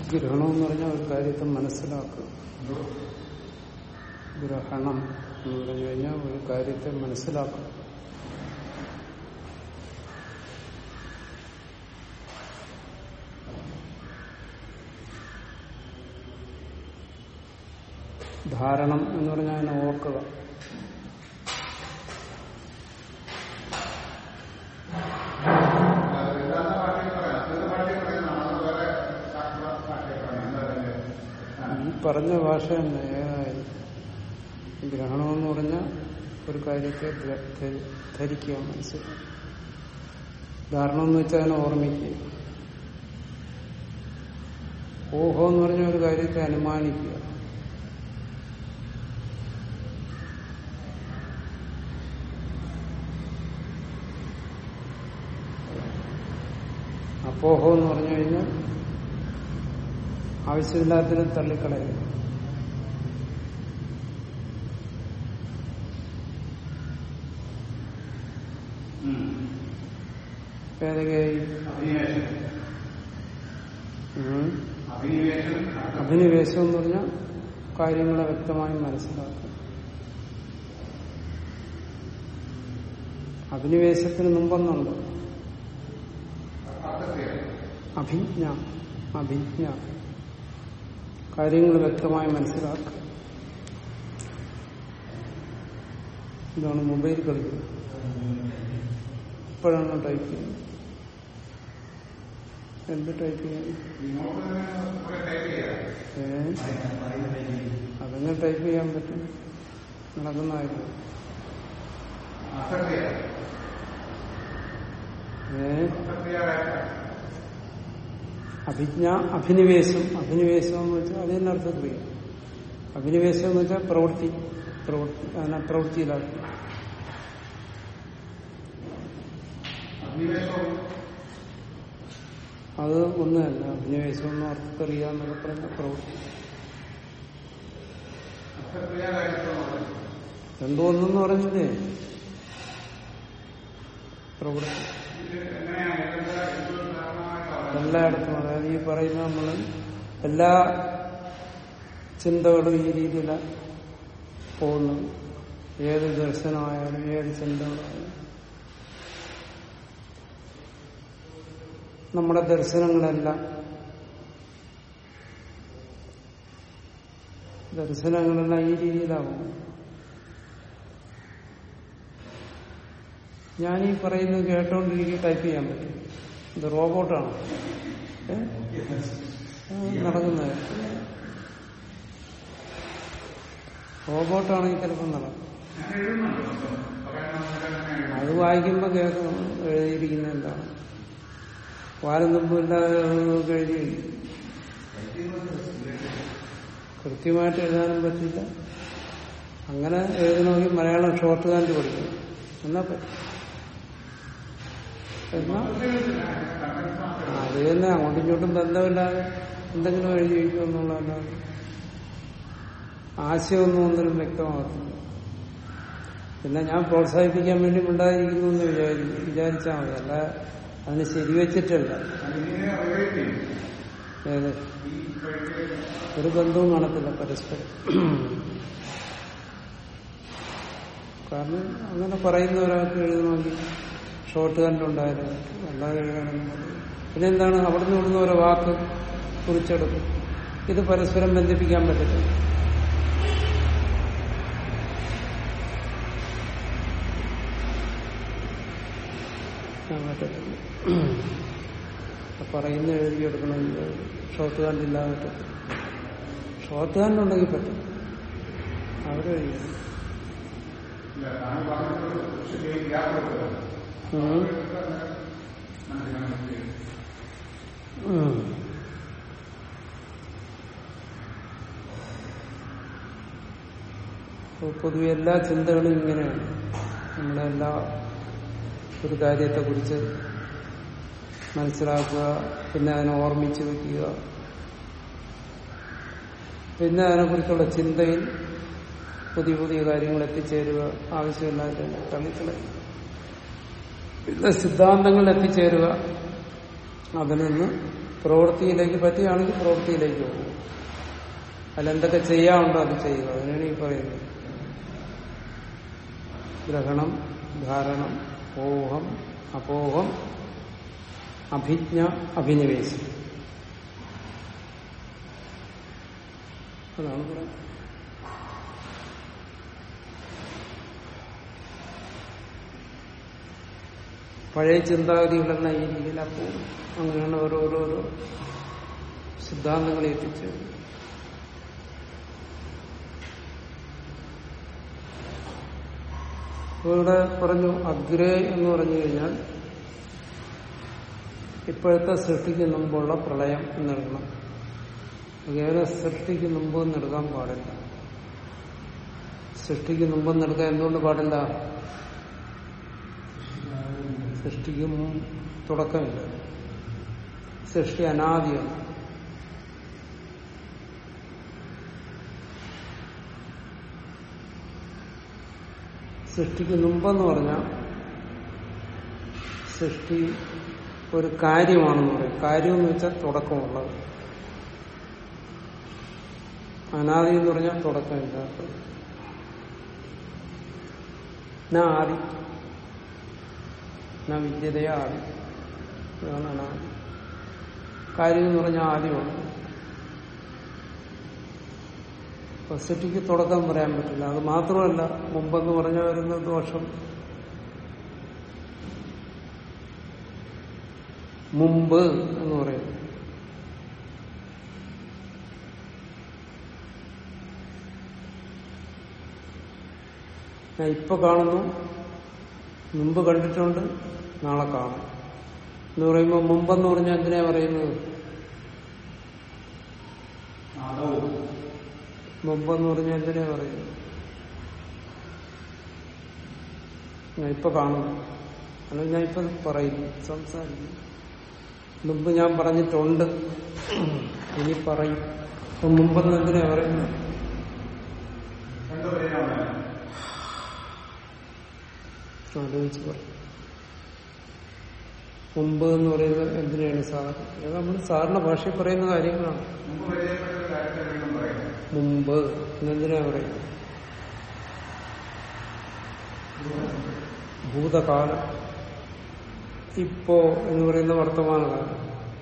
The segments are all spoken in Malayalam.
ഗ്രഹണം എന്ന് പറഞ്ഞാൽ ഒരു കാര്യത്തെ മനസ്സിലാക്കുക ഗ്രഹണം എന്ന് പറഞ്ഞു കഴിഞ്ഞാൽ ഒരു കാര്യത്തെ മനസ്സിലാക്കുക ധാരണം എന്ന് പറഞ്ഞാൽ അതിനെ ഓർക്കുക ഈ പറഞ്ഞ ഭാഷ തന്നെ ഏതായാലും ഈ ഗ്രഹണം എന്ന് പറഞ്ഞാൽ ഒരു കാര്യത്തെ ധ- ധ- ധരിക്കുക മനസ്സിലാക്കുക ധാരണം എന്ന് വെച്ചാൽ അതിനെ ഓർമ്മിക്കുക ഊഹം എന്ന് പറഞ്ഞ ഒരു കാര്യത്തെ അനുമാനിക്കുക അപ്പോഹം എന്ന് പറഞ്ഞു കഴിഞ്ഞാൽ ആവശ്യമില്ലാത്തതിനെ തള്ളിക്കളയുക ഏതൊക്കെയായി ഉം. അഭിനിവേശം എന്ന് പറഞ്ഞാൽ കാര്യങ്ങളെ വ്യക്തമായി മനസ്സിലാക്കുക അഭിനിവേശത്തിന് മുമ്പൊന്നുണ്ട് അഭിജ്ഞ അഭിജ്ഞ കാര്യങ്ങൾ വ്യക്തമായി മനസ്സിലാക്കുക ഇതാണ് മൊബൈൽ കളിക്കുന്നത് ഇപ്പോഴാണ് ടൈപ്പ് ചെയ്യുന്നത് എന്ത് ടൈപ്പ് ചെയ്യാൻ ഏ അതങ്ങനെ ടൈപ്പ് ചെയ്യാൻ പറ്റും നടക്കുന്നതായിരുന്നു ഏ അഭിജ്ഞ അഭിനിവേശം അഭിനിവേശം എന്ന് വെച്ചാൽ അതിന്റെ അർത്ഥം ക്രിയ അഭിനിവേശം എന്ന് വെച്ചാൽ പ്രവൃത്തി പ്രവൃത്തി അതിനെ പ്രവൃത്തിയിലാക്കി അത് ഒന്നല്ല അഭിനിവേശം എന്ന് അർത്ഥത്തിറിയാന്നൊക്കെ പറഞ്ഞ പ്രവൃത്തി രണ്ടു ഒന്നെന്ന് പറഞ്ഞില്ലേ പ്രവൃത്തി എല്ലായിടത്തും അതായത് ഈ പറയുന്ന നമ്മൾ എല്ലാ ചിന്തകളും ഈ രീതിയിലാണ് പോകുന്നത് ഏത് ദർശനമായാലും ഏത് ചിന്തകളായാലും നമ്മുടെ ദർശനങ്ങളെല്ലാം ദർശനങ്ങളെല്ലാം ഈ രീതിയിലാവും ഞാൻ ഈ പറയുന്നത് കേട്ടോണ്ടിരിക്കും ടൈപ്പ് ചെയ്യാൻ പറ്റും ഇത് റോബോട്ടാണ് ഏ? ആ, നടക്കുന്നത് റോബോട്ടാണെങ്കിൽ ചിലപ്പോൾ നടക്കും അത് വായിക്കുമ്പോ കേൾക്കും എഴുതിയിരിക്കുന്ന എന്താണ് വാരം തുമ്പില്ലാതെ അതൊക്കെ എഴുതി വയ്ക്കും. കൃത്യമായിട്ട് എഴുതാനും പറ്റില്ല അങ്ങനെ എഴുതണമെങ്കിൽ മലയാളം ഷോർട്ട് ഹാൻഡ് പഠിക്കണം എന്നാ പറ്റും എന്നാ ആ, അത് തന്നെ അങ്ങോട്ടും ഇങ്ങോട്ടും ബന്ധമില്ലാതെ എന്തെങ്കിലും എഴുതി വയ്ക്കും എന്നുള്ളതല്ലാതെ ആശയമൊന്നും ഒന്നിനും വ്യക്തമാകത്തില്ല പിന്നെ ഞാൻ പ്രോത്സാഹിപ്പിക്കാൻ വേണ്ടി ഉണ്ടായിരിക്കുന്നു എന്ന് വിചാരി വിചാരിച്ചാൽ മതി അല്ല അതിന് ശരിവെച്ചിട്ടല്ല ഏത് ഒരു ബന്ധവും കാണത്തില്ല പരസ്പരം കാരണം അങ്ങനെ പറയുന്ന ഒരാൾക്ക് എഴുതണമെങ്കിൽ ഷോർട്ട് ഹാൻഡ് ഉണ്ടായാലും അല്ലാതെ എഴുതണമെന്ന് പിന്നെ എന്താണ് അവിടുന്ന് ഇവിടുന്ന് ഓരോ വാക്ക് കുറിച്ചെടുക്കും ഇത് പരസ്പരം ബന്ധിപ്പിക്കാൻ പറ്റില്ല ഞാൻ പറ്റത്തില്ല പറയുന്ന എഴുതിയെടുക്കണമെങ്കിൽ ഷോർട്ട് ഹാൻഡ് ഇല്ലാതെ പറ്റത്തില്ല ഷോർട്ട് ഹാൻഡ് ഉണ്ടെങ്കിൽ പറ്റും അവരെഴുതി ഉം. ഉം. അപ്പോൾ പൊതുവെ എല്ലാ ചിന്തകളും ഇങ്ങനെയാണ് നമ്മുടെ എല്ലാ ഒരു കാര്യത്തെക്കുറിച്ച് മനസ്സിലാക്കുക പിന്നെ അതിനെ ഓർമ്മിച്ച് വെക്കുക പിന്നെ അതിനെക്കുറിച്ചുള്ള ചിന്തയിൽ പുതിയ പുതിയ കാര്യങ്ങൾ എത്തിച്ചേരുക ആവശ്യമില്ലാതെ തള്ളിക്കളയുക പിന്നെ സിദ്ധാന്തങ്ങൾ എത്തിച്ചേരുക അതിൽ നിന്ന് പ്രവൃത്തിയിലേക്ക് പറ്റുകയാണെങ്കിൽ പ്രവൃത്തിയിലേക്ക് പോകും അതിലെന്തൊക്കെ ചെയ്യാറുണ്ടോ അത് ചെയ്യുക അതിനാണ് ഈ പറയുന്നത് ഗ്രഹണം ധാരണം ഓഹം അപോഹം അഭിജ്ഞ അഭിനിവേശം അതാണ് പറയുന്നത് പഴയ ചിന്താഗതികളെല്ലാം ഈ രീതിയിൽ അപ്പോൾ അങ്ങനെയാണ് ഓരോരോരോ സിദ്ധാന്തങ്ങളെ എത്തിച്ചത് അപ്പോൾ ഇവിടെ പറഞ്ഞു അഗ്രേ എന്ന് പറഞ്ഞു കഴിഞ്ഞാൽ ഇപ്പോഴത്തെ സൃഷ്ടിക്ക് മുമ്പുള്ള പ്രളയം എന്നെടുക്കണം കേവലം സൃഷ്ടിക്ക് മുമ്പ് എന്നെടുക്കാൻ പാടില്ല സൃഷ്ടിക്ക് മുമ്പെന്നെടുക്കാൻ എന്തുകൊണ്ട് പാടില്ല സൃഷ്ടിക്ക് മുമ്പ് തുടക്കമില്ല സൃഷ്ടി അനാദിയാണ് സൃഷ്ടിക്ക് മുമ്പെന്ന് പറഞ്ഞാൽ സൃഷ്ടി ഒരു കാര്യമാണെന്ന് പറയും കാര്യം എന്ന് വെച്ചാൽ തുടക്കമുള്ളത് അനാദി എന്ന് പറഞ്ഞാൽ തുടക്കമില്ലാത്തത് ന ആദി ന വിദ്യതയാ ആദി ഇതാണ് അനാദി കാര്യം എന്ന് പറഞ്ഞാൽ ആദ്യമാണ് അപ്പൊ സൃഷ്ടിക്ക് തുടക്കം പറയാൻ പറ്റില്ല അത് മാത്രമല്ല മുമ്പെന്ന് പറഞ്ഞ വരുന്ന ദോഷം മുമ്പ് എന്ന് പറയുന്നു ഞാൻ ഇപ്പൊ കാണുന്നു മുമ്പ് കണ്ടിട്ടുണ്ട് നാളെ കാണും എന്ന് പറയുമ്പോൾ മുമ്പെന്ന് പറഞ്ഞാൽ എന്തിനാ പറയുന്നത് മുമ്പെന്ന് പറഞ്ഞാൽ എന്തിനാ പറയുന്നത് ഞാൻ ഇപ്പൊ കാണുന്നു അല്ലെങ്കിൽ ഞാൻ ഇപ്പൊ പറയുന്നു സംസാരിക്കുന്നു മുമ്പ് ഞാൻ പറഞ്ഞിട്ടുണ്ട് ഇനി പറയും അപ്പൊ മുമ്പെന്ന് എന്തിനാ പറയുന്നത് ആലോചിച്ച് പറയും മുമ്പ് എന്ന് പറയുന്നത് എന്തിനാണ് സാധാരണ അത് നമ്മൾ സാധാരണ ഭാഷയിൽ പറയുന്ന കാര്യങ്ങളാണ് മുമ്പ് എന്നെന്തിനാ പറയുന്നത് ഭൂതകാലം ഇപ്പോ എന്ന് പറയുന്ന വർത്തമാനകാലം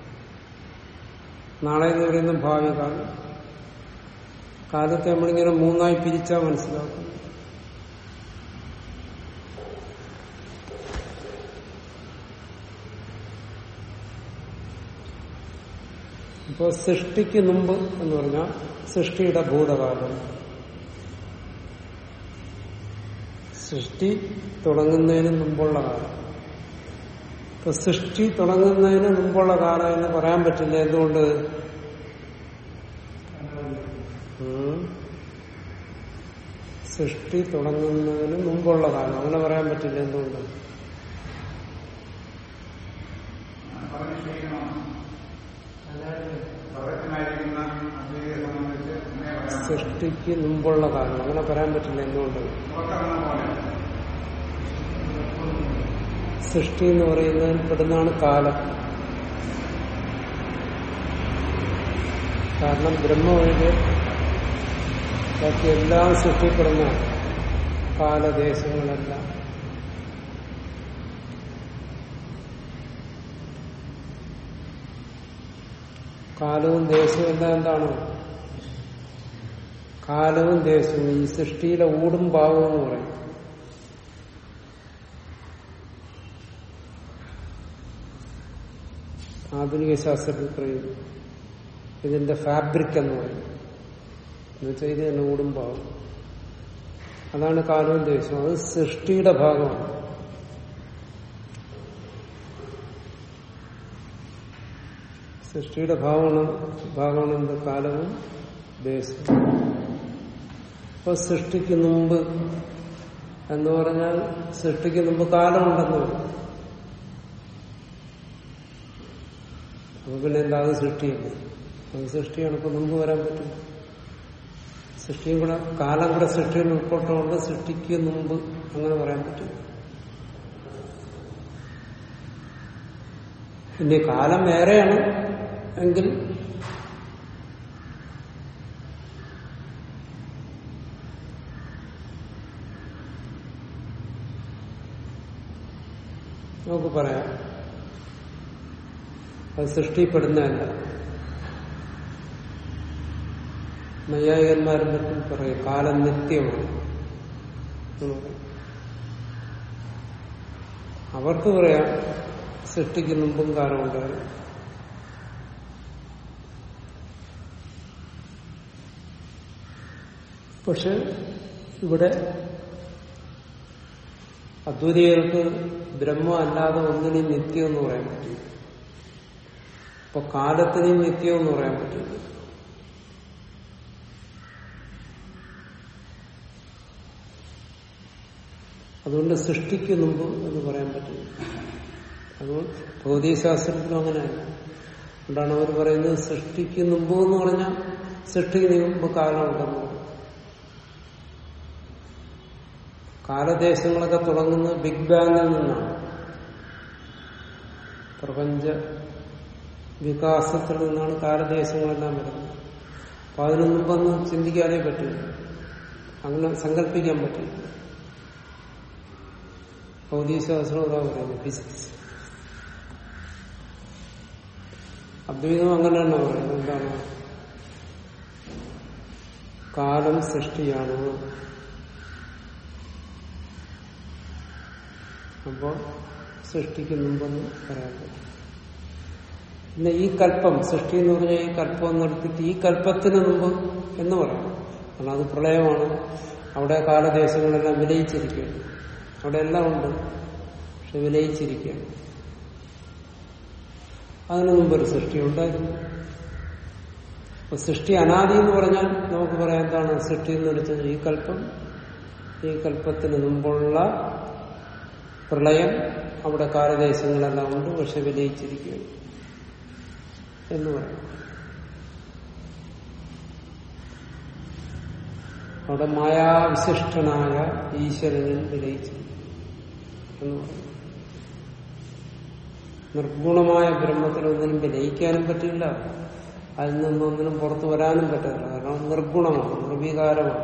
നാളെ എന്ന് പറയുന്ന ഭാവി കാലം കാലത്തെ നമ്മളിങ്ങനെ മൂന്നായി പിരിച്ചാൽ മനസ്സിലാക്കും ഇപ്പോ സൃഷ്ടിക്ക് മുമ്പ് എന്ന് പറഞ്ഞാൽ സൃഷ്ടിയുടെ ഭൂതകാലം സൃഷ്ടി തുടങ്ങുന്നതിന് മുമ്പുള്ള കാലം ഇപ്പൊ സൃഷ്ടി തുടങ്ങുന്നതിന് മുമ്പുള്ള കാലം എന്ന് പറയാൻ പറ്റില്ല എന്തുകൊണ്ട് ഉം. സൃഷ്ടി തുടങ്ങുന്നതിന് മുമ്പുള്ള കാലം അങ്ങനെ പറയാൻ പറ്റില്ല എന്തുകൊണ്ട് സൃഷ്ടിക്ക് മുമ്പുള്ള കാലം അങ്ങനെ പറയാൻ പറ്റില്ല എന്തുകൊണ്ട് സൃഷ്ടി എന്ന് പറയുന്നതിൽ പെടുന്നതാണ് കാലം കാരണം ബ്രഹ്മ ഒഴികെ ബാക്കി എല്ലാം സൃഷ്ടിപ്പെടുന്ന കാലദേശങ്ങളെല്ലാം കാലവും ദേശവും എല്ലാം എന്താണ് കാലവും ദേശവും ഈ സൃഷ്ടിയിലെ ഊടും ഭാവവും എന്ന് പറയും ആധുനിക ശാസ്ത്രത്തിൽ പറയുന്നു ഇതിന്റെ ഫാബ്രിക് എന്ന് പറയും എന്നുവെച്ചാൽ ഇത് തന്നെ ഊടും ഭാവം അതാണ് കാലവും ദേശവും അത് സൃഷ്ടിയുടെ ഭാഗമാണ് സൃഷ്ടിയുടെ ഭാവമാണ് ഭാഗമാണ് എന്ത് കാലവും ദേശവും അപ്പൊ സൃഷ്ടിക്ക് മുമ്പ് എന്ന് പറഞ്ഞാൽ സൃഷ്ടിക്ക് മുമ്പ് കാലമുണ്ടെന്ന് പറയും അപ്പൊ പിന്നെ എന്താ അത് സൃഷ്ടിയില്ല അത് സൃഷ്ടിയാണ് ഇപ്പൊ മുമ്പ് വരാൻ പറ്റും സൃഷ്ടിയും കൂടെ കാലം കൂടെ സൃഷ്ടിയിൽ ഉൾപ്പെട്ടുകൊണ്ട് സൃഷ്ടിക്ക് മുമ്പ് അങ്ങനെ പറയാൻ പറ്റും ഇനി കാലം വേറെയാണ് എങ്കിൽ നമുക്ക് പറയാം അത് സൃഷ്ടിപ്പെടുന്നതല്ല നൈയായികന്മാരും മറ്റും പറയും കാലം നിത്യമാണ് എന്ന് പറയും. അവർക്ക് പറയാം സൃഷ്ടിക്ക് മുമ്പും കാലമുണ്ടായിരുന്നു പക്ഷെ ഇവിടെ അദ്വൈതികൾക്ക് ബ്രഹ്മം അല്ലാതെ ഒന്നിനും നിത്യം എന്ന് പറയാൻ പറ്റില്ല അപ്പൊ കാലത്തിനെയും നിത്യം എന്ന് പറയാൻ പറ്റില്ല അതുകൊണ്ട് സൃഷ്ടിക്ക് മുമ്പ് എന്ന് പറയാൻ പറ്റില്ല അതുകൊണ്ട് ഭൗതികശാസ്ത്രത്തിലും അങ്ങനെയല്ല അതുകൊണ്ടാണ് അവർ പറയുന്നത് സൃഷ്ടിക്ക് മുമ്പ് എന്ന് പറഞ്ഞാൽ സൃഷ്ടിക്ക് മുമ്പ് കാലമുണ്ടെന്ന് പറയും കാലദേശങ്ങളൊക്കെ തുടങ്ങുന്നത് ബിഗ് ബാങ്ങിൽ നിന്നാണ് പ്രപഞ്ച വികാസത്തിൽ നിന്നാണ് കാലദേശങ്ങളെല്ലാം വരുന്നത് അപ്പൊ അതിനു മുമ്പൊന്നും ചിന്തിക്കാനേ പറ്റില്ല അങ്ങനെ സങ്കല്പിക്കാൻ പറ്റില്ല ഭൗതികശാസ്ത്രം അതാ പറയുന്നത് ഫിസിക്സ് അദ്വൈതം അങ്ങനെയാണ് പറയുന്നത് എന്താണ് കാലം സൃഷ്ടിയാണ് അപ്പോൾ സൃഷ്ടിക്ക് മുമ്പെന്ന് പറയാൻ പറ്റും പിന്നെ ഈ കല്പം സൃഷ്ടി എന്ന് പറഞ്ഞാൽ ഈ കല്പം നടത്തിയിട്ട് ഈ കല്പത്തിന് മുമ്പ് എന്ന് പറയാം കാരണം അത് പ്രളയമാണ് അവിടെ കാലദേശങ്ങളെല്ലാം വിലയിച്ചിരിക്കുകയാണ് അവിടെ എല്ലാം ഉണ്ട് പക്ഷെ വിലയിച്ചിരിക്കുകയാണ് അതിനു മുമ്പ് ഒരു സൃഷ്ടി ഉണ്ടായിരുന്നു അപ്പൊ സൃഷ്ടി അനാദി എന്ന് പറഞ്ഞാൽ നമുക്ക് പറയാം എന്താണ് സൃഷ്ടി എന്ന് വിളിച്ചത് ഈ കല്പം ഈ കല്പത്തിന് മുമ്പുള്ള പ്രളയം അവിടെ കാലദേശങ്ങളെല്ലാം ഉണ്ട് പക്ഷെ വിലയിച്ചിരിക്കുകയാണ് എന്ന് പറയാം അവിടെ മായാവിശിഷ്ടനായ ഈശ്വരനിൽ വിലയിച്ചു എന്ന് പറയും നിർഗുണമായ ബ്രഹ്മത്തിനൊന്നിനും വിലയിക്കാനും പറ്റില്ല അതിൽ നിന്നൊന്നിനും പുറത്തു വരാനും പറ്റില്ല കാരണം നിർഗുണമാണ് നിർവികാരമാണ്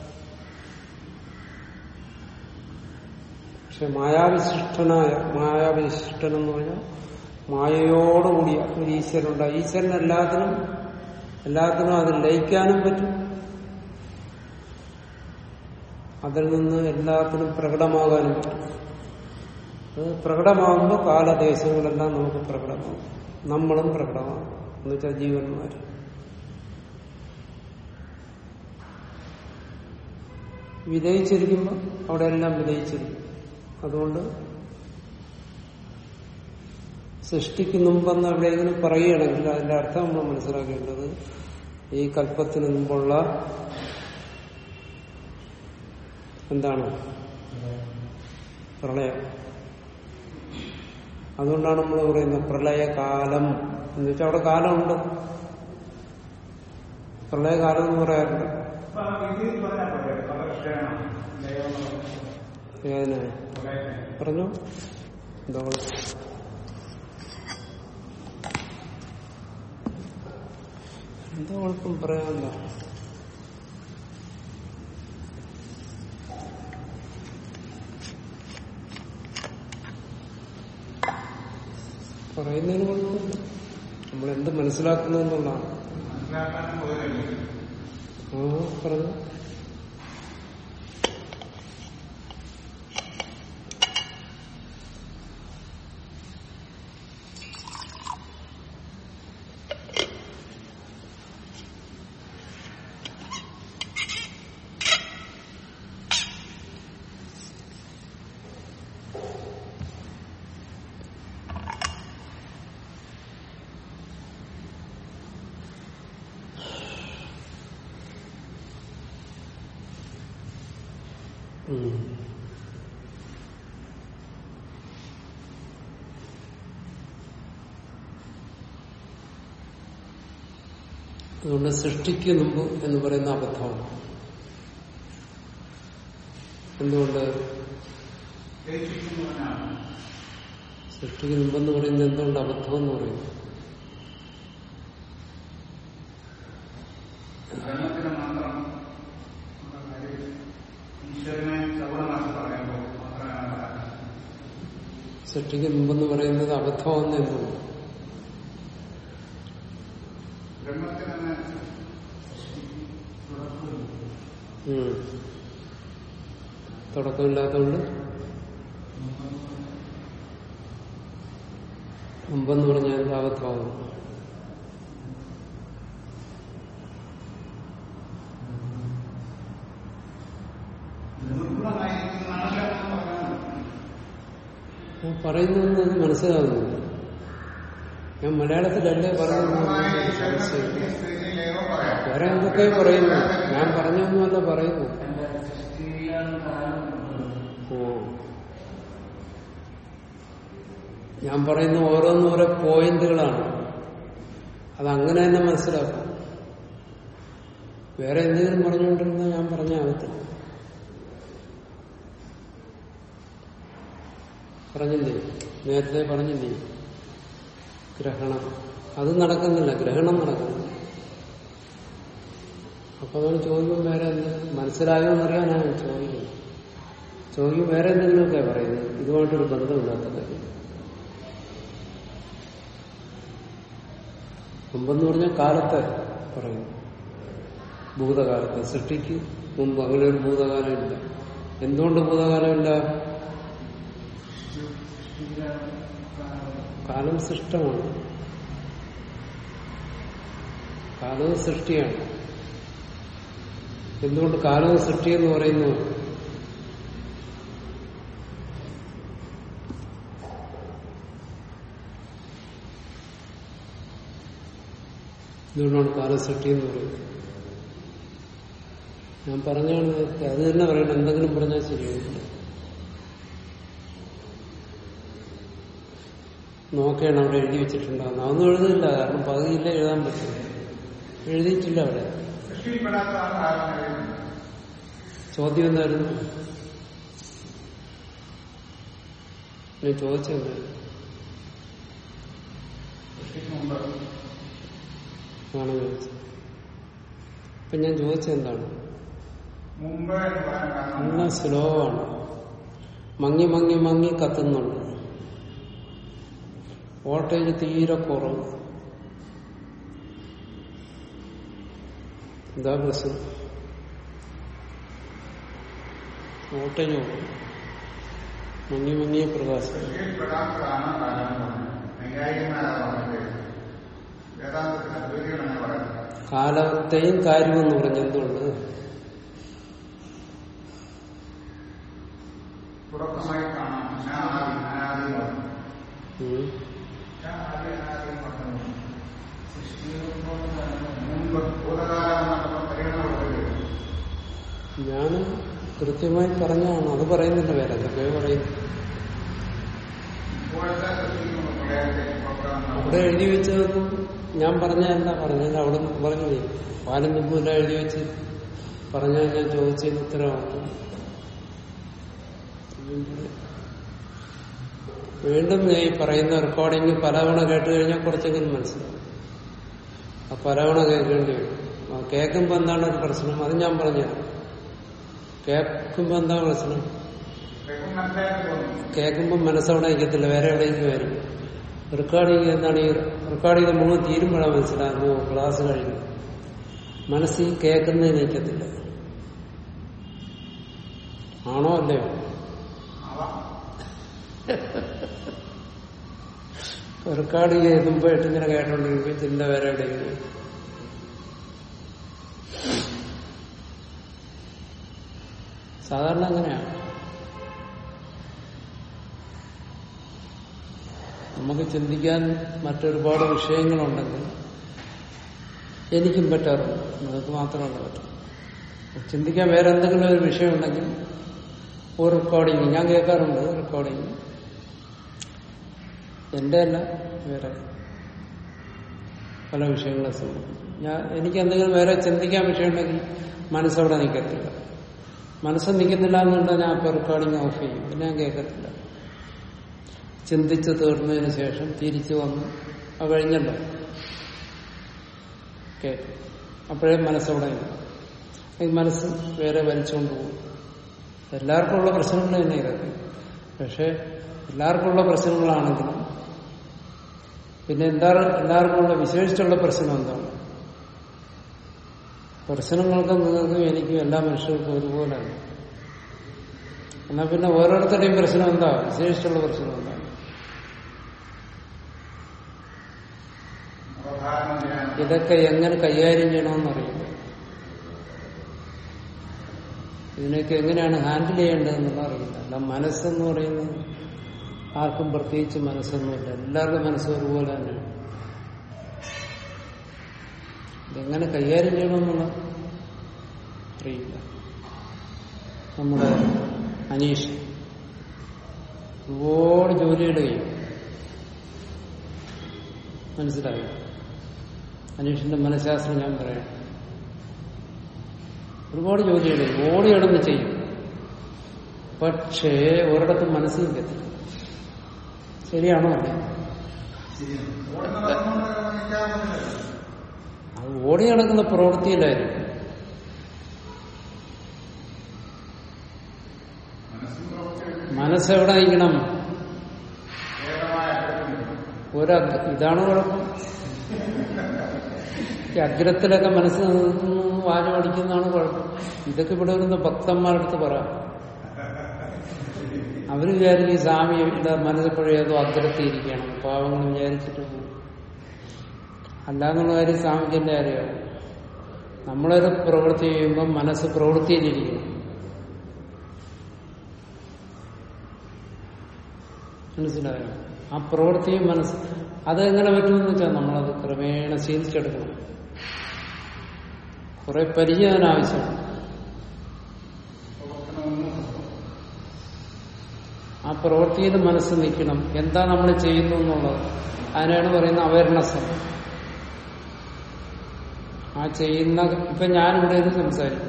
പക്ഷെ മായാവിശിഷ്ടനായ മായാവിശിഷ്ടൻ എന്ന് പറഞ്ഞാൽ മായയോടുകൂടിയ ഒരു ഈശ്വരനുണ്ട് ഈശ്വരൻ എല്ലാത്തിനും എല്ലാത്തിനും അതിൽ ലയിക്കാനും പറ്റും അതിൽ നിന്ന് എല്ലാത്തിനും പ്രകടമാകാനും പറ്റും അത് പ്രകടമാകുമ്പോൾ കാലദേശങ്ങളെല്ലാം നമുക്ക് പ്രകടമാകും നമ്മളും പ്രകടമാകും എന്നുവെച്ചാൽ ജീവന്മാർ വിജയിച്ചിരിക്കുമ്പോൾ അവിടെ എല്ലാം വിജയിച്ചിരിക്കും അതുകൊണ്ട് സൃഷ്ടിക്ക് മുമ്പെന്ന് എവിടെയെങ്കിലും പറയുകയാണെങ്കിൽ അതിന്റെ അർത്ഥം നമ്മൾ മനസ്സിലാക്കേണ്ടത് ഈ കല്പത്തിന് മുമ്പുള്ള എന്താണ് പ്രളയം അതുകൊണ്ടാണ് നമ്മൾ പറയുന്നത് പ്രളയകാലം എന്ന് വെച്ചാൽ അവിടെ കാലമുണ്ട് പ്രളയകാലം എന്ന് പറയാറുണ്ട് ഏതിനെ പറഞ്ഞു എന്താ കുഴപ്പം? എന്താ കുഴപ്പം പറയാമല്ല പറയുന്നതിന് കുഴപ്പമില്ല നമ്മൾ എന്ത് മനസ്സിലാക്കുന്നു എന്നുള്ളതാണ് ആ പറഞ്ഞു ഉം. അതുകൊണ്ട് സൃഷ്ടിക്ക് മുമ്പ് എന്ന് പറയുന്ന അബദ്ധമാണ് എന്തുകൊണ്ട് സൃഷ്ടിക്ക് മുമ്പെന്ന് പറയുന്നത് എന്തുകൊണ്ട് അബദ്ധം എന്ന് പറയുന്നു ബ്രഹ്മത്തിന് മാത്രം ഈശ്വരനെ സൗരമാക്കി പറയുമ്പോൾ മാത്രമാണ് പറയാൻ സൃഷ്ടിക്ക് മുമ്പെന്ന് പറയുന്നത് അബദ്ധമെന്ന് എന്തുകൊണ്ട് ബ്രഹ്മത്തിന് തന്നെ ഉം. തുടക്കമില്ലാത്തതുകൊണ്ട് മുമ്പെന്ന് പറഞ്ഞാൽ എന്താ അബദ്ധമാകും നിർഗുണമായിരിക്കുന്നതാണല്ലോ എന്ന് പറഞ്ഞാൽ ഞാൻ പറയുന്നതൊന്നും മനസ്സിലാകുന്നില്ല ഞാൻ മലയാളത്തിലല്ലേ സർവമായ പറയുന്നത് ഈശ്വരനെ മനസ്സിലായി. സൃഷ്ടിയ സ്ഥിതിയിലേവോ പറയാം വേറെ എന്തൊക്കെ പറയുന്നു ഞാൻ പറഞ്ഞൊന്നുമല്ല പറയുന്നു ഓ ഞാൻ പറയുന്ന ഓരോന്നും ഓരോ പോയിന്റുകളാണ് അത് അങ്ങനെ തന്നെ മനസ്സിലാക്കും വേറെ എന്തെങ്കിലും പറഞ്ഞുകൊണ്ടിരുന്ന ഞാൻ പറഞ്ഞ ആകത്തില്ല പറഞ്ഞില്ലേ നേരത്തെ പറഞ്ഞില്ലേ ഗ്രഹണം അത് നടക്കുന്നില്ല ഗ്രഹണം നടക്കുന്നില്ല അപ്പൊ അതാണ് ചോദ്യം വേറെ എന്ത് മനസ്സിലായോ എന്നറിയാനാണ് ഞാൻ ചോദിക്കുന്നത് ചോദ്യം വേറെ എന്തെങ്കിലുമൊക്കെ പറയുന്നത് ഇതുമായിട്ടൊരു ബന്ധമില്ലാത്ത കാര്യം മുമ്പെന്ന് പറഞ്ഞാൽ കാലത്തെ പറയുന്നു ഭൂതകാലത്തെ സൃഷ്ടിക്ക് മുമ്പ് അങ്ങനെ ഒരു ഭൂതകാലമില്ല എന്തുകൊണ്ട് ഭൂതകാലമില്ല കാലം സൃഷ്ടമാണ് കാലവും സൃഷ്ടിയാണ് എന്തുകൊണ്ട് കാലവും സൃഷ്ടി എന്ന് പറയുന്നു എന്തുകൊണ്ടാണ് കാലസൃഷ്ടി എന്ന് പറയുന്നത് ഞാൻ പറഞ്ഞാണ് നേരത്തെ അത് തന്നെ പറയണം എന്തെങ്കിലും പറഞ്ഞാൽ ശരിയായില്ല നോക്കുകയാണ് അവിടെ എഴുതി വെച്ചിട്ടുണ്ടാകുന്നത് അതൊന്നും എഴുതില്ല കാരണം പകുതിയില്ല എഴുതാൻ പറ്റില്ല എഴുതിയിട്ടില്ല അവിടെ സൃഷ്ടിപ്പെടാത്തതാണ് ആരാധന ചോദ്യം എന്തായിരുന്നു ഞാൻ ചോദിച്ചെന്തായിരുന്നു സൃഷ്ടിക്ക് മുമ്പ് ആണ് ചോദിച്ചത് അപ്പൊ ഞാൻ ചോദിച്ചെന്താണ് മുമ്പ് എന്ന് പറയാൻ കാരണം നല്ല സ്ലോ ആണ് മങ്ങി മങ്ങി മങ്ങി കത്തുന്നുണ്ട് വോൾട്ടേജ് തീരെ കുറവ് എന്താ പ്രശ്നം വോൾട്ടേജ് കുറവ് മങ്ങി മങ്ങിയ പ്രകാശം സൃഷ്ടിപ്പെടാത്തതാണ് കാലം നൈയായികന്മാരാണ് പറഞ്ഞത് വേദാന്തത്തിൽ അദ്വൈതികളാണ് പറയുന്നത് കാലത്തെയും കാര്യമെന്ന് പറഞ്ഞ എന്തുകൊണ്ട് തുടക്കമായി കാണാം ഞാൻ ആദി അനാദി എന്ന് പറഞ്ഞു ഉം. ഞാൻ ആദി അനാദി എന്ന് പറഞ്ഞു മുമ്പ് ഭൂതകാലം എന്നൊക്കെ പരിഗണന കൊടുക്കുകയും ഞാൻ കൃത്യമായി പറഞ്ഞാണ് അത് പറയുന്നില്ല വേറെ എന്തൊക്കെയോ പറയുന്നു ഇപ്പോഴത്തെ സൃഷ്ടിക്ക് മുമ്പ് പ്രളയത്തിൽ പുറപ്പെടുന്ന അവിടെ എഴുതി വെച്ചതൊന്നും ഞാൻ പറഞ്ഞ എന്താ പറഞ്ഞത് അവിടെ നിന്ന് പറഞ്ഞില്ലേ പാലും തുമ്പില്ല എഴുതി വെച്ച് പറഞ്ഞാൽ ഞാൻ ചോദിച്ചതിന് ഉത്തരവാണ് വീണ്ടും ഈ പറയുന്ന റെക്കോർഡിങ് പലവണ കേട്ട് കഴിഞ്ഞാൽ കുറച്ചെങ്കിലും മനസ്സിലാവും ആ പലവണ കേൾക്കേണ്ടി വരും ആ കേൾക്കുമ്പോ എന്താണ് ഒരു പ്രശ്നം അത് ഞാൻ പറഞ്ഞുതരാം കേൾക്കുമ്പോ എന്താ പ്രശ്നം കേൾക്കും മനസ്സിലാക്കി തോന്നുന്നു കേൾക്കുമ്പോൾ മനസ്സവിടെ നിൽക്കത്തില്ല വേറെ എവിടെയെങ്കിലും വരും റെക്കോർഡിങ് എന്താണ് ഈ റെക്കോർഡ് ചെയ്ത് മുഴുവൻ തീരുമ്പോഴാണ് മനസ്സിലാകുന്നു ക്ലാസ് കഴിഞ്ഞു മനസ്സിൽ കേൾക്കുന്നതിന് നിൽക്കത്തില്ല ആണോ അല്ലയോ ആവാം റെക്കോർഡ് ചെയ്തുമ്പോഴായിട്ട് ഇങ്ങനെ കേട്ടോണ്ടിരിക്കുമ്പോൾ ചിന്ത വേറെ എവിടെയെങ്കിലും വരും. സാധാരണ അങ്ങനെയാണ് നമുക്ക് ചിന്തിക്കാൻ മറ്റൊരുപാട് വിഷയങ്ങളുണ്ടെങ്കിൽ എനിക്കും പറ്റാറുണ്ട് നിങ്ങൾക്ക് മാത്രമല്ല പറ്റും ചിന്തിക്കാൻ വേറെ എന്തെങ്കിലും ഒരു വിഷയമുണ്ടെങ്കിൽ ഒരു റെക്കോർഡിങ് ഞാൻ കേൾക്കാറുണ്ട് റെക്കോർഡിങ് എന്റെ അല്ല വേറെ പല വിഷയങ്ങളെ സംബന്ധിച്ച് ഞാൻ എനിക്ക് എന്തെങ്കിലും വേറെ ചിന്തിക്കാൻ വിഷയമുണ്ടെങ്കിൽ മനസ്സവിടെ നിൽക്കത്തില്ല മനസ്സ് നിൽക്കുന്നില്ല എന്നുണ്ടെങ്കിൽ ഞാൻ ഇപ്പോൾ റെക്കോർഡിങ് ഓഫ് ചെയ്യും പിന്നെ ഞാൻ കേൾക്കത്തില്ല ചിന്തിച്ച് തീർന്നതിന് ശേഷം തിരിച്ചു വന്ന് അത് കഴിഞ്ഞല്ലോ കേൾക്കും അപ്പോഴേ മനസ്സവിടെ ഇല്ല. ഈ മനസ്സ് വേറെ വലിച്ചുകൊണ്ട് പോകും എല്ലാവർക്കും ഉള്ള പ്രശ്നങ്ങൾ തന്നെ ഇതൊക്കെ പക്ഷെ എല്ലാവർക്കും ഉള്ള പ്രശ്നങ്ങളാണെങ്കിലും പിന്നെ എന്താ എല്ലാവർക്കും ഉള്ള വിശേഷിച്ചുള്ള പ്രശ്നം എന്താണ് പ്രശ്നങ്ങൾക്ക് നിങ്ങൾക്കും എനിക്കും എല്ലാ മനുഷ്യർക്കും ഒരുപോലെയാണ് എന്നാ പിന്നെ ഓരോരുത്തരുടെയും പ്രശ്നം എന്താ വിശേഷിച്ചുള്ള പ്രശ്നം എന്താണ് അവധാരണം ചെയ്യാൻ ഇതൊക്കെ എങ്ങനെ കൈകാര്യം ചെയ്യണമെന്നറിയില്ല ഇതിനൊക്കെ എങ്ങനെയാണ് ഹാൻഡിൽ ചെയ്യേണ്ടതെന്നുള്ള അറിയില്ല അല്ല മനസ്സെന്ന് പറയുന്നത് ആർക്കും പ്രത്യേകിച്ച് മനസ്സൊന്നുമില്ല എല്ലാവരുടെയും മനസ്സ് ഒരുപോലെ തന്നെയാണ് ഇതെങ്ങനെ കൈകാര്യം ചെയ്യണമെന്നുള്ള അറിയില്ല നമ്മുടെ അനീഷ് ഒരുപാട് ജോലിയിടുകയും മനസ്സിലായോ അനീഷിന്റെ മനഃശാസ്ത്രം ഞാൻ പറയാം ഒരുപാട് ജോലിയുണ്ട് ഓടി കിടന്ന് ചെയ്യും പക്ഷേ ഒരിടത്തും മനസ്സിൽ നിൽക്കത്തില്ല ശരിയാണോ അല്ലേ ഓടുന്ന നടന്നുകൊണ്ട് നിൽക്കാൻ പറ്റില്ല അത് ഓടി നടക്കുന്ന പ്രവൃത്തിയിലായിരിക്കും മനസ്സും പ്രവൃത്തിയും മനസ്സെവിടെ നിൽക്കണം ഏകമായ അഗ്രഹം ഒരു അഗ്- ഇതാണ് കുഴപ്പം ഈ അഗ്രത്തിലൊക്കെ മനസ്സ് നിൽക്കുന്നു വാല് പഠിക്കുന്നതാണ് കുഴപ്പം ഇതൊക്കെ ഇവിടെ വരുന്ന ഭക്തന്മാരുടെ അടുത്ത് പറ അവര് വിചാരിക്കും ഈ സ്വാമിയുടെ മനസ്സിപ്പോഴും ഏതോ അഗ്രത്തിയിരിക്കണം പാവങ്ങൾ വിചാരിച്ചിട്ട് പോകും അല്ലാന്നുള്ള കാര്യം സ്വാമിക്കന്റെ അറിയാം നമ്മളൊരു പ്രവൃത്തി ചെയ്യുമ്പോൾ മനസ്സ് പ്രവൃത്തിയിലിരിക്കണം മനസ്സിലായോ ആ പ്രവൃത്തിയും മനസ്സ് അത് എങ്ങനെ പറ്റുമെന്ന് വെച്ചാൽ നമ്മളത് ക്രമേണ ശീലിച്ചെടുക്കണം കുറെ പരിചയം ആവശ്യമാണ് പ്രവർത്തനമൊന്നും ആ പ്രവൃത്തിയിൽ മനസ്സ് നിൽക്കണം എന്താ നമ്മൾ ചെയ്യുന്നു എന്നുള്ളത് അതിനാണ് പറയുന്ന അവയർനെസ് ആ ചെയ്യുന്ന ഇപ്പൊ ഞാനിവിടെ ഇരുന്ന് സംസാരിക്കും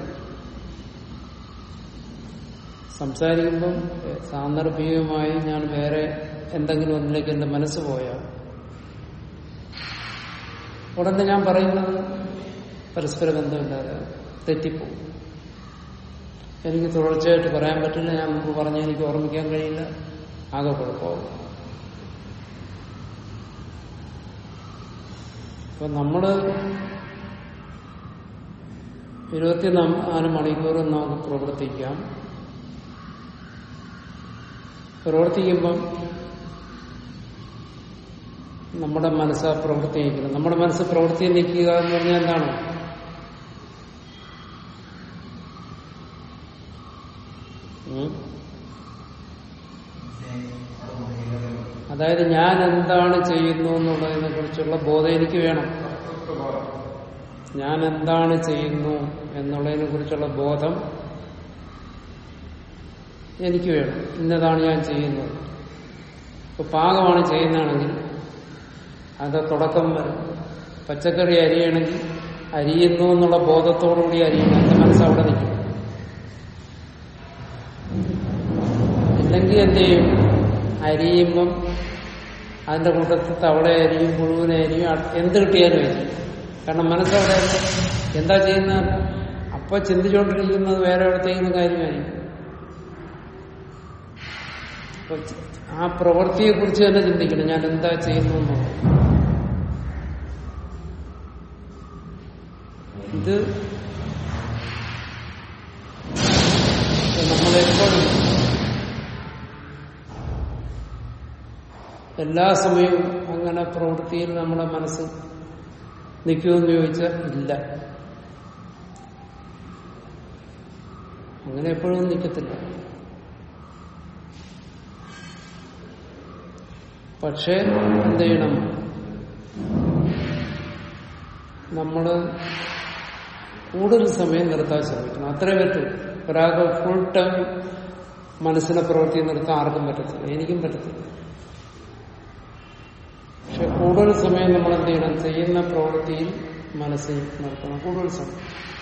സംസാരിക്കുമ്പം എഹ്, സാന്ദർഭികമായി ഞാൻ വേറെ എന്തെങ്കിലും ഒന്നിലേക്ക് എന്റെ മനസ്സ് പോയാൽ ഉടനെ ഞാൻ പറയുന്നത് പരസ്പര ബന്ധമില്ലാതെ തെറ്റിപ്പോകും എനിക്ക് തുടർച്ചയായിട്ട് പറയാൻ പറ്റില്ല ഞാൻ മുമ്പ് പറഞ്ഞ എനിക്ക് ഓർമ്മിക്കാൻ കഴിയില്ല ആകെ കുഴപ്പമാകും അപ്പൊ നമ്മള് ഇരുപത്തിനാല് മണിക്കൂറും നമുക്ക് പ്രവർത്തിക്കാം പ്രവർത്തിക്കുമ്പം നമ്മുടെ മനസ്സ് ആ പ്രവൃത്തി നിൽക്കണം നമ്മുടെ മനസ്സ് പ്രവൃത്തി നിൽക്കുക എന്ന് പറഞ്ഞാൽ എന്താണ് ഉം? അതായത് ഞാൻ എന്താണ് ചെയ്യുന്നു എന്നുള്ളതിനെ കുറിച്ചുള്ള ബോധം എനിക്ക് വേണം കർത്തൃത്വബോധം ഞാൻ എന്താണ് ചെയ്യുന്നു എന്നുള്ളതിനെ കുറിച്ചുള്ള ബോധം എനിക്ക് വേണം ഇന്നതാണ് ഞാൻ ചെയ്യുന്നത് ഇപ്പൊ പാകമാണ് ചെയ്യുന്നതാണെങ്കിൽ അത് തുടക്കം വരെ പച്ചക്കറി അരിയണമെങ്കിൽ അരിയുന്നു എന്നുള്ള ബോധത്തോടുകൂടി അരിയണം എന്റെ മനസ്സ് അവിടെ നിൽക്കും ഇല്ലെങ്കിൽ എന്ത് ചെയ്യും അരിയുമ്പം അതിന്റെ കൂട്ടത്തിൽ തവള അരിയും പുഴുവിനെ അരിയും അ- എന്ത് കിട്ടിയാലും അരിയും കാരണം മനസ്സവിടെ അല്ല. എന്താ ചെയ്യുന്ന അപ്പൊ ചിന്തിച്ചുകൊണ്ടിരിക്കുന്നത് വേറെ എവിടത്തേക്കും കാര്യമായിരിക്കും അപ്പൊ ചി- ആ പ്രവൃത്തിയെ കുറിച്ച് തന്നെ ചിന്തിക്കണം ഞാൻ എന്താ ചെയ്യുന്നു എന്നുള്ളത് ഇത് നമ്മളെപ്പോഴും എല്ലാ സമയവും അങ്ങനെ പ്രവൃത്തിയിൽ നമ്മുടെ മനസ്സ് നിൽക്കുമെന്ന് ചോദിച്ചാൽ ഇല്ല അങ്ങനെ എപ്പോഴും നിൽക്കത്തില്ല പക്ഷേ എന്ത് ചെയ്യണം നമ്മള് കൂടുതൽ സമയം നിർത്താൻ ശ്രമിക്കണം അത്രേ പറ്റൂ ഒരാൾക്ക് ഫുൾ ടൈം മനസ്സിനെ പ്രവൃത്തി നിർത്താൻ ആർക്കും പറ്റത്തില്ല എനിക്കും പറ്റത്തില്ല പക്ഷെ കൂടുതൽ സമയം നമ്മൾ എന്ത് ചെയ്യണം ചെയ്യുന്ന പ്രവൃത്തിയിൽ മനസ്സിൽ നിർത്തണം കൂടുതൽ സമയം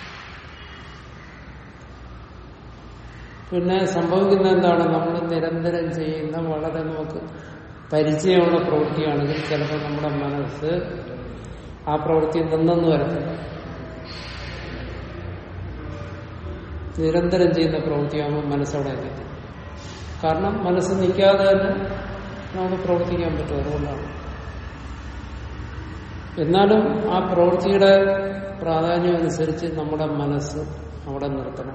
പിന്നെ സംഭവിക്കുന്ന എന്താണ് നമ്മൾ നിരന്തരം ചെയ്യുന്ന വളരെ നമുക്ക് പരിചയമുള്ള പ്രവൃത്തിയാണെങ്കിൽ ചിലപ്പോൾ നമ്മുടെ മനസ്സ് ആ പ്രവൃത്തി നിന്നെന്ന് വരത്തില്ല നിരന്തരം ചെയ്യുന്ന പ്രവൃത്തിയാകുമ്പോൾ മനസ്സവിടെ നിൽക്കും കാരണം മനസ്സ് നിൽക്കാതെ തന്നെ നമുക്ക് പ്രവർത്തിക്കാൻ പറ്റും അതുകൊണ്ടാണ് എന്നാലും ആ പ്രവൃത്തിയുടെ പ്രാധാന്യം അനുസരിച്ച് നമ്മുടെ മനസ്സ് അവിടെ നിർത്തണം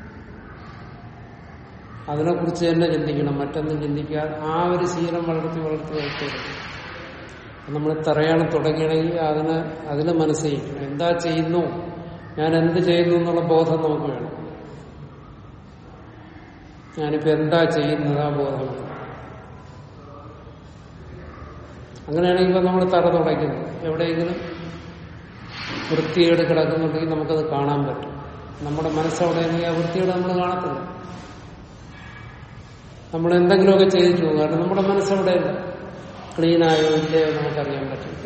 അതിനെക്കുറിച്ച് തന്നെ ചിന്തിക്കണം മറ്റൊന്നും ചിന്തിക്കാതെ ആ ഒരു ശീലം വളർത്തി വളർത്തി വളർത്തിയെടുക്കും നമ്മൾ തറയാണ് തുടങ്ങിയണമെങ്കിൽ അതിന് അതിന് മനസ്സിരിക്കണം എന്താ ചെയ്യുന്നു ഞാൻ എന്ത് ചെയ്യുന്നു എന്നുള്ള ബോധം നമുക്ക് വേണം ഞാനിപ്പോ എന്താ ചെയ്യുന്നത് ആ ബോധം വേണം അങ്ങനെയാണെങ്കിൽ ഇപ്പൊ നമ്മൾ തറ തുടയ്ക്കുന്നു എവിടെയെങ്കിലും വൃത്തികേട് കിടക്കുന്നുണ്ടെങ്കിൽ നമുക്കത് കാണാൻ പറ്റും നമ്മുടെ മനസ്സവിടെയാണെങ്കിൽ ആ വൃത്തികേട് നമ്മൾ കാണത്തില്ല നമ്മൾ എന്തെങ്കിലുമൊക്കെ ചെയ്തിട്ട് പോകും കാരണം നമ്മുടെ മനസ്സവിടെയല്ല ക്ലീനായോ ഇല്ലയോ നമുക്കറിയാൻ പറ്റില്ല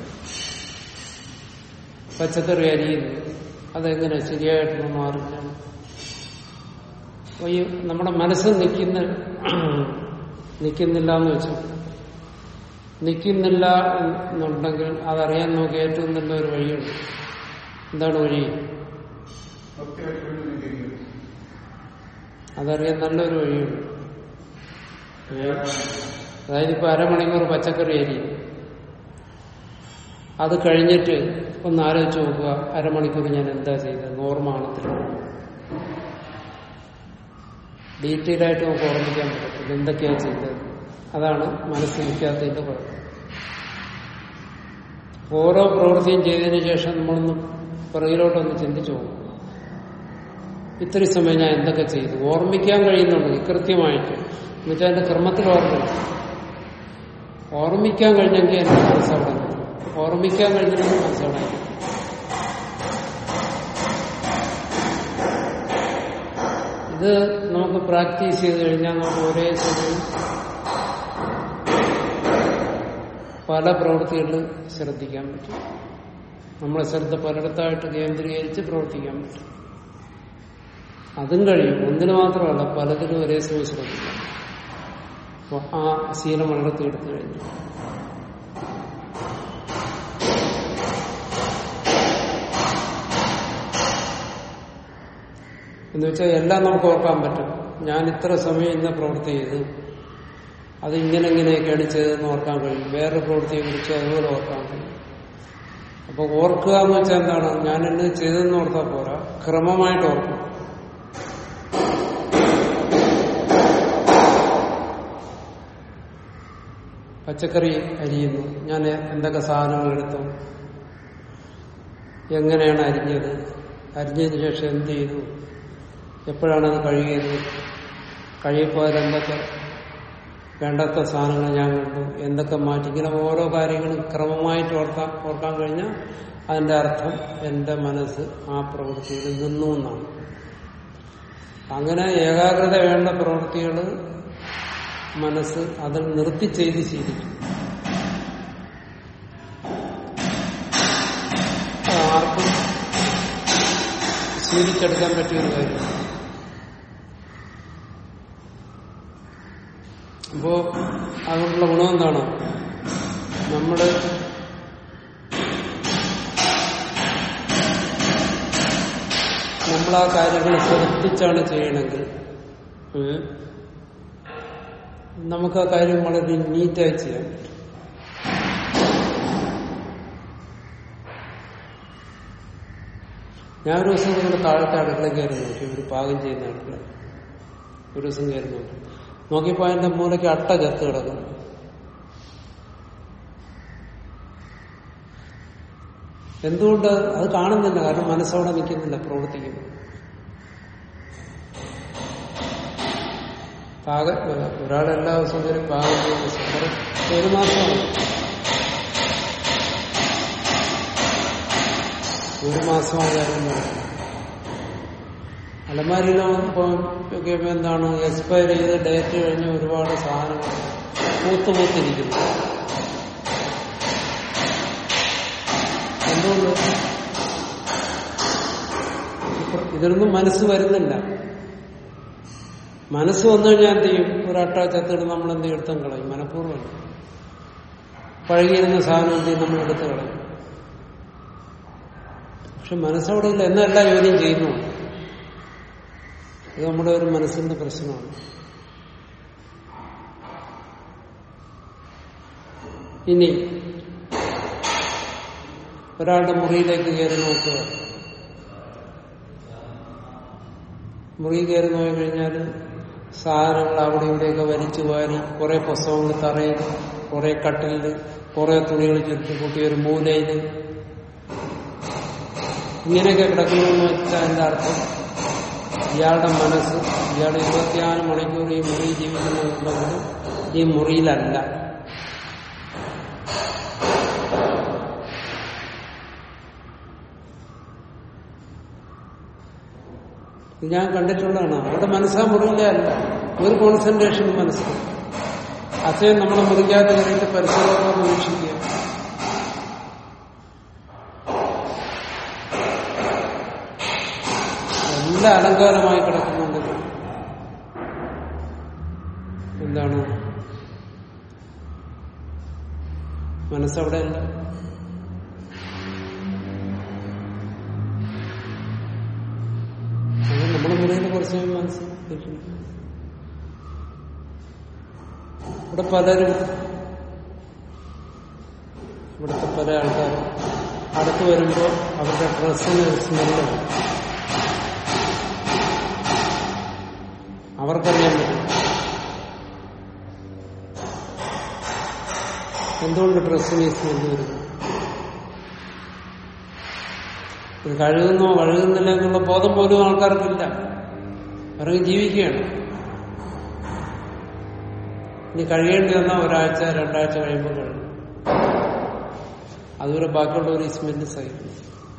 പച്ചക്കറി അരിയുന്നു അതെങ്ങനെ ശരിയായിട്ടൊന്നും അറിഞ്ഞാണ് അപ്പൊ ഈ നമ്മുടെ മനസ്സ് നിൽക്കുന്ന നിൽക്കുന്നില്ല എന്ന് വെച്ചു നിൽക്കുന്നില്ല എന്നുണ്ടെങ്കിൽ അതറിയാൻ നമുക്ക് ഏറ്റവും നല്ല ഒരു വഴിയുണ്ട് എന്താണ് വഴി വൃത്തിയായിട്ട് വീണ്ടും നിൽക്കുന്നത് അതറിയാൻ നല്ലൊരു വഴിയുണ്ട് ഏ? അതായത് ഇപ്പൊ അരമണിക്കൂർ പച്ചക്കറി അരിയും അത് കഴിഞ്ഞിട്ട് ഒന്ന് ആലോചിച്ച് നോക്കുക അരമണിക്കൂർ ഞാൻ എന്താ ചെയ്തത് ഓർമ്മ കാണത്തില്ല ഡീറ്റെയിൽ ആയിട്ട് നമുക്ക് ഓർമ്മിക്കാൻ പറ്റത്തില്ല എന്തൊക്കെയാണ് ചെയ്തത് അതാണ് മനസ്സിലിരിക്കാത്തതിന്റെ കുഴപ്പം ഓരോ പ്രവൃത്തിയും ചെയ്തതിനു ശേഷം നമ്മളൊന്ന് പിറകിലോട്ടൊന്ന് ചിന്തിച്ചു പോകും ഇത്രയും സമയം ഞാൻ എന്തൊക്കെ ചെയ്തു ഓർമ്മിക്കാൻ കഴിയുന്നുണ്ടെങ്കിൽ കൃത്യമായിട്ട് എന്നുവെച്ചാൽ എന്റെ ക്രമത്തിൽ ഓർമ്മ ഓർമ്മിക്കാൻ കഴിഞ്ഞെങ്കിൽ എന്റെ മനസ്സവിടെ നിൽക്കും. ഓർമ്മിക്കാൻ കഴിഞ്ഞില്ലെങ്കിൽ മനസ്സവിടെ നിൽക്കും. ഇത് നമുക്ക് പ്രാക്ടീസ് ചെയ്ത് കഴിഞ്ഞാൽ നമുക്ക് ഒരേ സമയം പല പ്രവൃത്തികളിൽ ശ്രദ്ധിക്കാൻ പറ്റും നമ്മളെ ശ്രദ്ധ പലയിടത്തായിട്ട് കേന്ദ്രീകരിച്ച് പ്രവർത്തിക്കാൻ പറ്റും അതും കഴിയും ഒന്നിന് മാത്രമല്ല പലതിനും ഒരേ സമയം ശ്രദ്ധിക്കാം അപ്പൊ ആ ശീലം വളർത്തിയെടുത്തു കഴിഞ്ഞു എന്ന് വെച്ചാൽ എല്ലാം നമുക്ക് ഓർക്കാൻ പറ്റും ഞാൻ ഇത്ര സമയം ഇന്ന പ്രവൃത്തി ചെയ്തു അത് ഇങ്ങനെ ഇങ്ങനെയൊക്കെയാണ് ചെയ്തതെന്ന് ഓർക്കാൻ കഴിയും വേറെ പ്രവൃത്തിയെ കുറിച്ച് അതുപോലെ ഓർക്കാൻ കഴിയും അപ്പൊ ഓർക്കുക എന്ന് വെച്ചാൽ എന്താണ് ഞാൻ എന്നെ ചെയ്തതെന്ന് ഓർത്താൽ പോരാ ക്രമമായിട്ട് ഓർക്കും പച്ചക്കറി അരിയുന്നു ഞാൻ എന്തൊക്കെ സാധനങ്ങൾ എടുത്തു എങ്ങനെയാണ് അരിഞ്ഞത് അരിഞ്ഞതിന് ശേഷം എന്ത് ചെയ്തു എപ്പോഴാണത് കഴുകിയത് കഴുകിയപ്പോൾ അതിലെന്തൊക്കെ വേണ്ടാത്ത സാധനങ്ങൾ ഞാൻ കണ്ടു എന്തൊക്കെ മാറ്റി ഇങ്ങനെ ഓരോ കാര്യങ്ങളും ക്രമമായിട്ട് ഓർക്കാൻ ഓർക്കാൻ കഴിഞ്ഞാൽ അതിന്റെ അർത്ഥം എന്റെ മനസ്സ് ആ പ്രവൃത്തിയിൽ നിന്നു എന്നാണ് അങ്ങനെ ഏകാഗ്രത വേണ്ട പ്രവൃത്തികൾ മനസ്സ് അതിൽ നിർത്തി ചെയ്ത് ശീലിക്കും അത് ആർക്കും ശീലിച്ചെടുക്കാൻ പറ്റിയൊരു കാര്യം അപ്പോ അതുകൊണ്ടുള്ള ഗുണം എന്താണ് നമ്മള് നമ്മൾ ആ കാര്യങ്ങൾ ശ്രദ്ധിച്ചാണ് ചെയ്യണമെങ്കിൽ ഉം, നമുക്ക് ആ കാര്യം വളരെ നീറ്റായി ചെയ്യാൻ പറ്റും ഞാൻ ഒരു ദിവസം നിങ്ങളുടെ താഴത്തെ അടുക്കള കയറി നോക്കി ഒരു പാകം ചെയ്യുന്ന അടുക്കള ഒരു ദിവസം കയറി നോക്കി നോക്കിയപ്പോ അതിന്റെ മൂലയ്ക്ക് അട്ട ചത്ത് കിടക്കുന്നു എന്തുകൊണ്ട് അത് കാണുന്നില്ല കാരണം മനസ്സവിടെ നിൽക്കുന്നില്ല പ്രവർത്തിക്കുന്നു പാക ഒരാളെല്ലാ ദിവസവും കയറി പാകം ചെയ്യുന്ന സുഖം ഒരു മാസമാണ് ഒരു മാസമാണ് കാര്യം പറയുന്നത് അലമാരിയിലിപ്പം എന്താണ് എക്സ്പയർ ചെയ്ത് ഡേറ്റ് കഴിഞ്ഞ് ഒരുപാട് സാധനങ്ങൾ പൂത്തുപൂത്തിരിക്കുന്നു എന്തുകൊണ്ട് ഇപ്പൊ ഇതിലൊന്നും മനസ്സ് വരുന്നില്ല മനസ്സ് വന്നു കഴിഞ്ഞാൽ എന്ത് ചെയ്യും ഒരു അട്ടാച്ചത്തിട്ട് നമ്മൾ എന്ത് ചെയ്യും? എടുത്തും കളയും മനഃപൂർവ്വം പഴകിയിരുന്ന സാധനം എന്ത് ചെയ്യും നമ്മൾ എടുത്ത് കളയും പക്ഷെ മനസ്സവിടെ ഇല്ല എന്ന എല്ലാ ജോലിയും ചെയ്യുന്നു ഇത് നമ്മുടെ ഒരു മനസ്സിന്റെ പ്രശ്നമാണ് ഇനി ഒരാളുടെ മുറിയിലേക്ക് കയറി നോക്കുക മുറി കയറി നോക്കി കഴിഞ്ഞാൽ സാധനങ്ങൾ അവിടെ ഇവിടെയൊക്കെ വലിച്ചു വാരി കുറെ പുസ്തകങ്ങൾ തറയിൽ കുറെ കട്ടിലിൽ കുറെ തുണികൾ ചുരുട്ടി കൂട്ടി ഒരു മൂലയിൽ ഇങ്ങനെയൊക്കെ കിടക്കണമെന്ന് വെച്ചാൽ അതിന്റെ അർത്ഥം ഇയാളുടെ മനസ്സ് ഇയാൾ ഇരുപത്തിനാല് മണിക്കൂർ ഈ മുറി ജീവിക്കുന്നുണ്ടെങ്കിൽ ഈ മുറിയിലല്ല ഇത് ഞാൻ കണ്ടിട്ടുള്ളതാണ് അവിടെ മനസ്സാ മുറിയിലേ അല്ല ഒരു കോൺസെൻട്രേഷൻ മനസ്സിൽ അച്ഛൻ നമ്മളെ മുറിക്കാതെ കയറിയിട്ട് പരിസരമൊക്കെ നിരീക്ഷിക്കുക എല്ലാം അലങ്കാരമായി കിടക്കുന്നുണ്ട് എന്താണ് മനസ്സവിടെ അല്ല അത് നമ്മുടെ മുറിയിൽ കുറച്ച് മനസ്സിലാക്കിയിട്ടുണ്ട് ഇവിടെ പലരും ഇവിടുത്തെ പല ആൾക്കാരും അടുത്ത് വരുമ്പോൾ അവരുടെ ഡ്രസ്സിന് സ്മെല്ല് അവർക്കറിയാൻ പറ്റും എന്തുകൊണ്ട് ഡ്രസ്സിന് ഈ സ്മെല്ല് വരുന്നു ഇത് കഴുകുന്നോ കഴുകുന്നില്ല എന്നുള്ള ബോധം പോലും ആൾക്കാർക്കില്ല അവർക്ക് ജീവിക്കുകയാണ് ഇനി കഴിയേണ്ടി വന്നാൽ ഒരാഴ്ച രണ്ടാഴ്ച കഴിയുമ്പോൾ കഴിയും അതുവരെ ബാക്കിയുള്ളവർ ഈ സ്മെല്ല് സഹിക്കും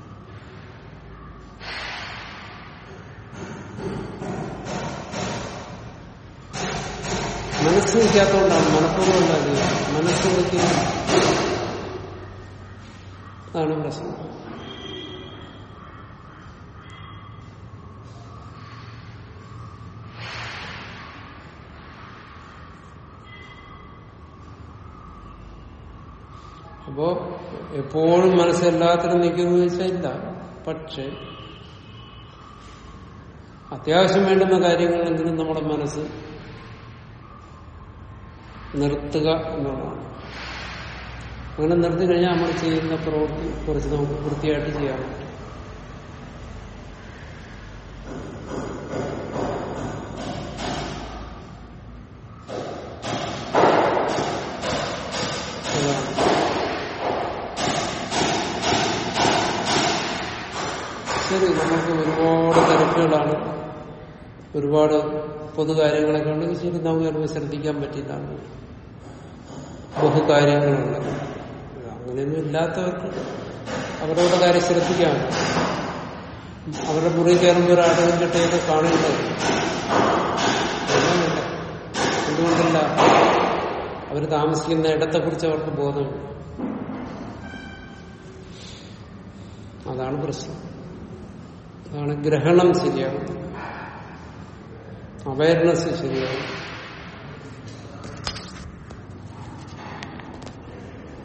മനസ്സ് വയ്ക്കാത്തതുകൊണ്ടാണ് മനഃപൂർവ്വം ഉണ്ടാക്കുക മനസ്സ് വയ്ക്കുന്ന അതാണ് പ്രശ്നം അപ്പോ എപ്പോഴും മനസ്സ് എല്ലാത്തിനും നിൽക്കുന്നു വെച്ചാൽ ഇല്ല പക്ഷെ അത്യാവശ്യം വേണ്ടുന്ന കാര്യങ്ങളെങ്കിലും നമ്മുടെ മനസ്സ് നിർത്തുക എന്നുള്ളതാണ് അങ്ങനെ നിർത്തി കഴിഞ്ഞാൽ നമ്മൾ ചെയ്യുന്ന പ്രവൃത്തി കുറച്ച് നമുക്ക് വൃത്തിയായിട്ട് ചെയ്യാൻ പറ്റും അതാണ് ശരി നമുക്ക് ഒരുപാട് തിരക്കുകളാണ് ഒരുപാട് പൊതുകാര്യങ്ങളൊക്കെ ഉണ്ടെങ്കിൽ ശരി നമുക്ക് ചിലപ്പോൾ ശ്രദ്ധിക്കാൻ പറ്റിയതാണ് ബഹുകാര്യങ്ങളുണ്ട് അങ്ങനെയൊന്നും ഇല്ലാത്തവർക്ക് അവരവരുടെ കാര്യം ശ്രദ്ധിക്കാം അവരുടെ മുറി കയറുമ്പോൾ ഒരു അടവും കിട്ടിയൊക്കെ കാണേണ്ടത് ഒന്നുമില്ല. എന്തുകൊണ്ടല്ല അവർ താമസിക്കുന്ന ഇടത്തെക്കുറിച്ച് അവർക്ക് ബോധമില്ല അതാണ് പ്രശ്നം അതാണ് ഗ്രഹണം ശരിയാകുന്നത് അവയർനെസ് ശരിയാകും